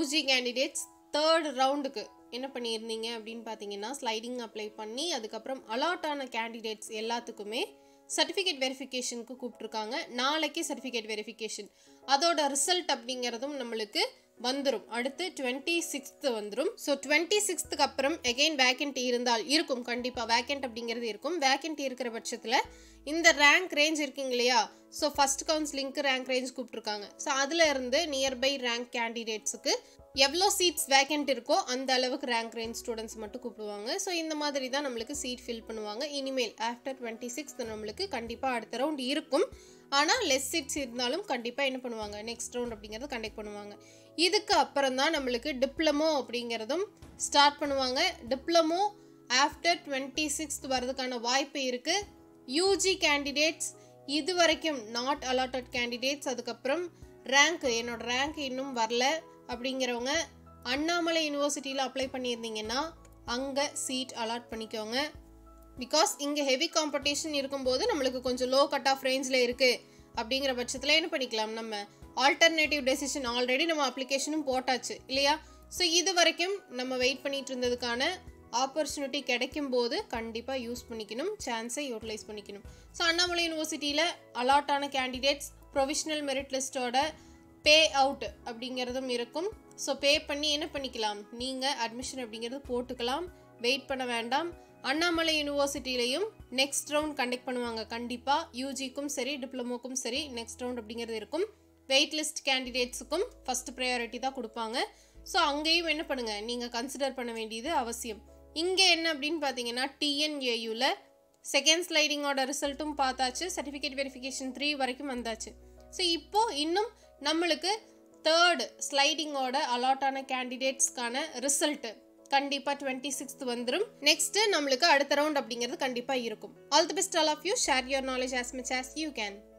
UG candidates third ரவுண்டுக்கு என்ன பண்ணியிருந்தீங்க அப்படின்னு பார்த்தீங்கன்னா ஸ்லைடிங் அப்ளை பண்ணி அதுக்கப்புறம் அலாட் ஆன கேண்டிடேட்ஸ் எல்லாத்துக்குமே சர்டிஃபிகேட் வெரிஃபிகேஷனுக்கு கூப்பிட்ருக்காங்க நாளைக்கு சர்டிஃபிகேட் வெரிஃபிகேஷன் அதோட ரிசல்ட் அப்படிங்கிறதும் நம்மளுக்கு வந்துடும் அடுத்து டுவெண்ட்டி சிக்ஸ்த்து வந்துடும் ஸோ டுவெண்ட்டி சிக்ஸ்த்துக்கு அப்புறம் எகெயின் வேக்கண்ட் இருந்தால் இருக்கும் கண்டிப்பாக வேக்கண்ட் அப்படிங்கிறது இருக்கும் வேக்கண்ட் இருக்கிற பட்சத்தில் இந்த ரேங்க் ரேஞ்ச் இருக்குங்க இல்லையா ஸோ ஃபஸ்ட் கவுன்சிலிங்க்கு ரேங்க் ரேஞ்ச் கூப்பிட்ருக்காங்க ஸோ அதில் இருந்து நியர்பை ரேங்க் கேண்டிடேட்ஸுக்கு எவ்வளோ சீட்ஸ் வேக்கண்ட் இருக்கோ அந்த அளவுக்கு ரேங்க் ரேஞ்ச் ஸ்டூடெண்ட்ஸ் மட்டும் கூப்பிடுவாங்க ஸோ இந்த மாதிரி தான் நம்மளுக்கு சீட் ஃபில் பண்ணுவாங்க இனிமேல் ஆஃப்டர் டுவெண்ட்டி சிக்ஸ்த் நம்மளுக்கு கண்டிப்பாக அடுத்த ரவுண்ட் இருக்கும் ஆனால் லெஸ் சீட்ஸ் இருந்தாலும் கண்டிப்பாக என்ன பண்ணுவாங்க நெக்ஸ்ட் ரவுண்ட் அப்படிங்கிறத கண்டக்ட் பண்ணுவாங்க இதுக்கு அப்புறம் தான் நம்மளுக்கு டிப்ளமோ அப்படிங்கிறதும் ஸ்டார்ட் பண்ணுவாங்க டிப்ளமோ ஆஃப்டர் டுவெண்ட்டி சிக்ஸ்த் வரதுக்கான வாய்ப்பு இருக்குது யூஜி கேண்டிடேட்ஸ் இது வரைக்கும் நாட் அலாட்டட் கேண்டிடேட்ஸ் அதுக்கப்புறம் ரேங்க் என்னோட ரேங்க் இன்னும் வரல அப்படிங்கிறவங்க அண்ணாமலை யூனிவர்சிட்டியில் அப்ளை பண்ணியிருந்தீங்கன்னா அங்கே சீட் அலாட் பண்ணிக்கோங்க பிகாஸ் இங்கே ஹெவி காம்படிஷன் இருக்கும்போது நம்மளுக்கு கொஞ்சம் லோ கட் ஆஃப் ரேஞ்சில் இருக்குது அப்படிங்கிற பட்சத்தில் என்ன பண்ணிக்கலாம் நம்ம ஆல்டர்னேட்டிவ் டெசிஷன் ஆல்ரெடி நம்ம அப்ளிகேஷனும் போட்டாச்சு இல்லையா ஸோ இது வரைக்கும் நம்ம வெயிட் பண்ணிட்டு இருந்ததுக்கான ஆப்பர்ச்சுனிட்டி கிடைக்கும் போது கண்டிப்பாக யூஸ் பண்ணிக்கணும் சான்ஸை யூட்டிலைஸ் பண்ணிக்கணும் ஸோ அண்ணாமலை யூனிவர்சிட்டியில் அலாட் ஆன கேண்டிடேட்ஸ் ப்ரொவிஷனல் மெரிட் லிஸ்ட்டோட பே அவுட் அப்படிங்கிறதும் இருக்கும் ஸோ பே பண்ணி என்ன பண்ணிக்கலாம் நீங்கள் அட்மிஷன் அப்படிங்கிறது போட்டுக்கலாம் வெயிட் பண்ண வேண்டாம் அண்ணாமலை யூனிவர்சிட்டிலையும் நெக்ஸ்ட் ரவுண்ட் கண்டக்ட் பண்ணுவாங்க கண்டிப்பாக யூஜிக்கும் சரி டிப்ளமோக்கும் சரி நெக்ஸ்ட் ரவுண்ட் அப்படிங்கிறது இருக்கும் வெயிட் லிஸ்ட் கேண்டிடேட்ஸுக்கும் ஃபஸ்ட் ப்ரையாரிட்டி தான் கொடுப்பாங்க ஸோ அங்கேயும் என்ன பண்ணுங்கள் நீங்கள் கன்சிடர் பண்ண வேண்டியது அவசியம் இங்கே என்ன அப்படின்னு பார்த்தீங்கன்னா டிஎன்ஏயூவில் செகண்ட் ஸ்லைடிங்கோட ரிசல்ட்டும் பார்த்தாச்சு சர்டிஃபிகேட் வெரிஃபிகேஷன் த்ரீ வரைக்கும் வந்தாச்சு ஸோ இப்போ இன்னும் நம்மளுக்கு தேர்ட் ஸ்லைடிங்கோட அலாட் ஆன கேண்டிடேட்ஸ்க்கான ரிசல்ட்டு கண்டிப்பாக டுவெண்ட்டி சிக்ஸ்த் வந்துடும் நெக்ஸ்ட்டு நம்மளுக்கு அடுத்த ரவுண்ட் அப்படிங்கிறது கண்டிப்பாக இருக்கும் all the best all of you share your knowledge as much as you can